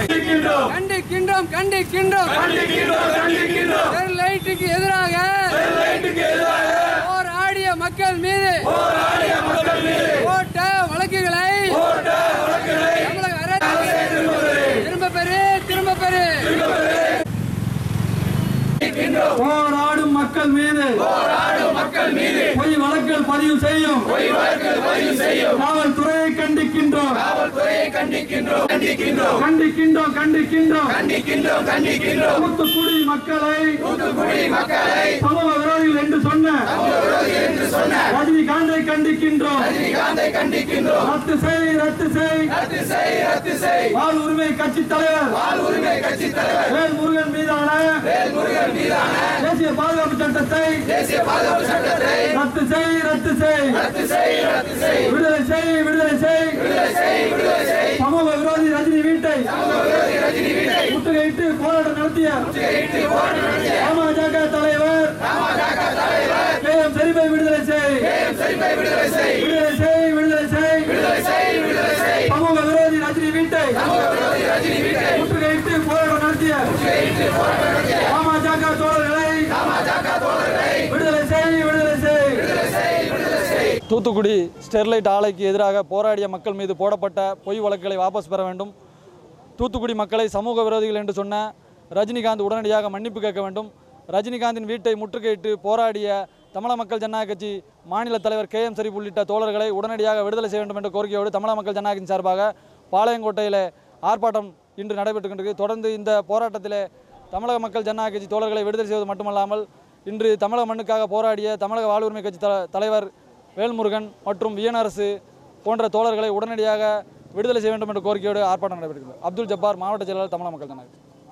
கண்டிக்கின்றோம் கண்டிக்கின்றோம் கண்டிக்கின்றோம் கண்டிக்கின்றோம் கண்டிக்கின்றோம் ஸ்டெர்லைட்டுக்கு எதிராக ஸ்டெர்லைட்டுக்கு எதிராக போராடிய மக்கள் மீது போராடிய மக்கள் மீது போட்ட வழக்குகளை போட்ட வழக்குகளை தமிழக அரசு திரும்ப பெறு திரும்ப பெறு போராடும் மக்கள் மீது போராடும் மக்கள் மீது பொய் வழக்குகள் பதிவு செய்யும் பொய் வழக்குகள் பதிவு செய்யும் காவல்துறையை கண்டிக்கின்றோம் காவல்துறையை கண்டிக்கின்றோம் கண்டிக்கின்றோம் கண்டிக்கின்றோம் கண்டிக்கின்றோம் கண்டிக்கின்றோம் கண்டிக்கின்றோம் தூத்துக்குடி மக்களை தூத்துக்குடி மக்களை சமூக விரோதிகள் என்று சொன்ன என்று சொன்ன ரஜினிகாந்தை கண்டிக்கின்றோம் ரஜினிகாந்தை கண்டிக்கின்றோம் ரத்து செய் ரத்து செய் ரத்து செய் ரத்து செய் வாழ் உரிமை கட்சி தலைவர் ஆள் உரிமை கட்சி தலைவர் வேல் முருகன் மீதான வேல்முருகன் மீதான தேசிய பாதுகாப்பு சட்டத்தை தேசிய பாதுகாப்பு சட்டத்தை ரத்து செய் ரத்து செய் ரத்து செய் ரத்து செய் விடுதலை செய் விடுதலை செய் விடுதலை செய் விடுதலை செய் சமூக விரோதி ரஜினி வீட்டை விரோதி ரஜினி வீட்டை முற்றுகையிட்டு போராட்டம் நடத்திய இட்டு போராட்டம் நடத்திய பாமக தலைவர் பாமக தலைவர் கே எம் சரிபை விடுதலை செய் கேஎம் சரிப்பை விடுதலை செய் விடுதலை செய் விடுதலை செய் விடுதலை செய் விடுதலை செய் சமூக விரோதி ரஜினி வீட்டை விரோதி ரஜினி வீட்டை முற்றுகையிட்டு போராட்டம் நடத்திய இட்டு போராட்டம் நடத்திய பாமக தோழர்களை பாமக தோழர்களை விடுதலை செய் விடுதலை செய் விடுதலை செய் விடுதலை செய் தூத்துக்குடி ஸ்டெர்லைட் ஆலைக்கு எதிராக போராடிய மக்கள் மீது போடப்பட்ட பொய் வழக்குகளை வாபஸ் பெற வேண்டும் தூத்துக்குடி மக்களை சமூக விரோதிகள் என்று சொன்ன ரஜினிகாந்த் உடனடியாக மன்னிப்பு கேட்க வேண்டும் ரஜினிகாந்தின் வீட்டை முற்றுகையிட்டு போராடிய தமிழக மக்கள் ஜனநாயக கட்சி மாநில தலைவர் கே எம் ஷரீப் உள்ளிட்ட தோழர்களை உடனடியாக விடுதலை செய்ய வேண்டும் என்ற கோரிக்கையோடு தமிழக மக்கள் ஜனநாயக கட்சி சார்பாக பாளையங்கோட்டையில் ஆர்ப்பாட்டம் இன்று நடைபெற்று கொண்டிருக்கு தொடர்ந்து இந்த போராட்டத்திலே தமிழக மக்கள் ஜனநாயக கட்சி தோழர்களை விடுதலை செய்வது மட்டுமல்லாமல் இன்று தமிழக மண்ணுக்காக போராடிய தமிழக வாழ்வுரிமை கட்சி த- தலைவர் வேல்முருகன் மற்றும் வியனரசு போன்ற தோழர்களை உடனடியாக விடுதலை செய்ய வேண்டும் என்ற கோரிக்கையோடு ஆர்ப்பாட்டம் நடைபெறுகிறது அப்துல் ஜப்பார் மாவட்ட செயலாளர் தமிழக மக்கள் ஜனநாயக கட்சி